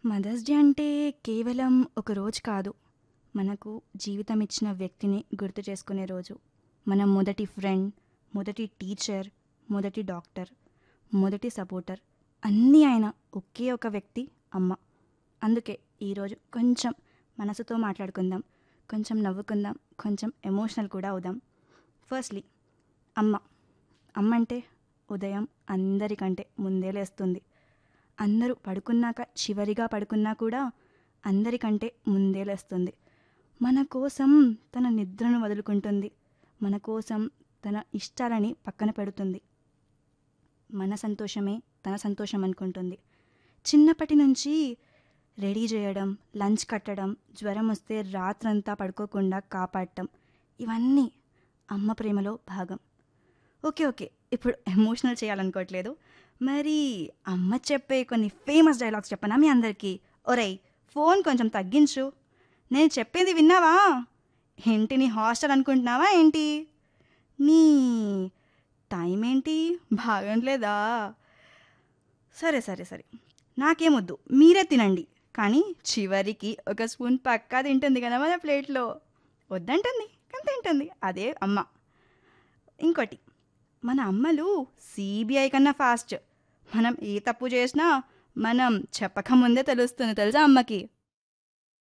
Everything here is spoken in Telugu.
మదర్స్ డే అంటే కేవలం ఒక రోజు కాదు మనకు జీవితం ఇచ్చిన వ్యక్తిని గుర్తు చేసుకునే రోజు మన మొదటి ఫ్రెండ్ మొదటి టీచర్ మొదటి డాక్టర్ మొదటి సపోర్టర్ అన్నీ ఆయన ఒకే ఒక వ్యక్తి అమ్మ అందుకే ఈరోజు కొంచెం మనసుతో మాట్లాడుకుందాం కొంచెం నవ్వుకుందాం కొంచెం ఎమోషనల్ కూడా అవుదాం ఫస్ట్లీ అమ్మ అమ్మ అంటే ఉదయం అందరికంటే ముందే లేస్తుంది అందరూ పడుకున్నాక చివరిగా పడుకున్నా కూడా అందరికంటే ముందే లేస్తుంది మన కోసం తన నిద్రను వదులుకుంటుంది మన కోసం తన ఇష్టాలని పక్కన పెడుతుంది మన సంతోషమే తన సంతోషం అనుకుంటుంది చిన్నప్పటి నుంచి రెడీ చేయడం లంచ్ కట్టడం జ్వరం వస్తే రాత్రంతా పడుకోకుండా కాపాడటం ఇవన్నీ అమ్మ ప్రేమలో భాగం ఓకే ఓకే ఇప్పుడు ఎమోషనల్ చేయాలనుకోవట్లేదు మరి అమ్మ చెప్పే కొన్ని ఫేమస్ డైలాగ్స్ చెప్పనా మీ అందరికీ ఒరేయ్ ఫోన్ కొంచెం తగ్గించు నేను చెప్పేది విన్నావా ఏంటి నీ హాస్టల్ అనుకుంటున్నావా ఏంటి నీ టైం ఏంటి బాగట్లేదా సరే సరే సరే నాకేమొద్దు మీరే తినండి కానీ చివరికి ఒక స్పూన్ పక్కా తింటుంది కదా మన ప్లేట్లో వద్దంటుంది కానీ తింటుంది అదే అమ్మ ఇంకోటి మన అమ్మలు సిబిఐ కన్నా ఫాస్ట్ మనం ఏ తప్పు చేసినా మనం చెప్పక ముందే తెలుస్తుంది తెలుసా అమ్మకి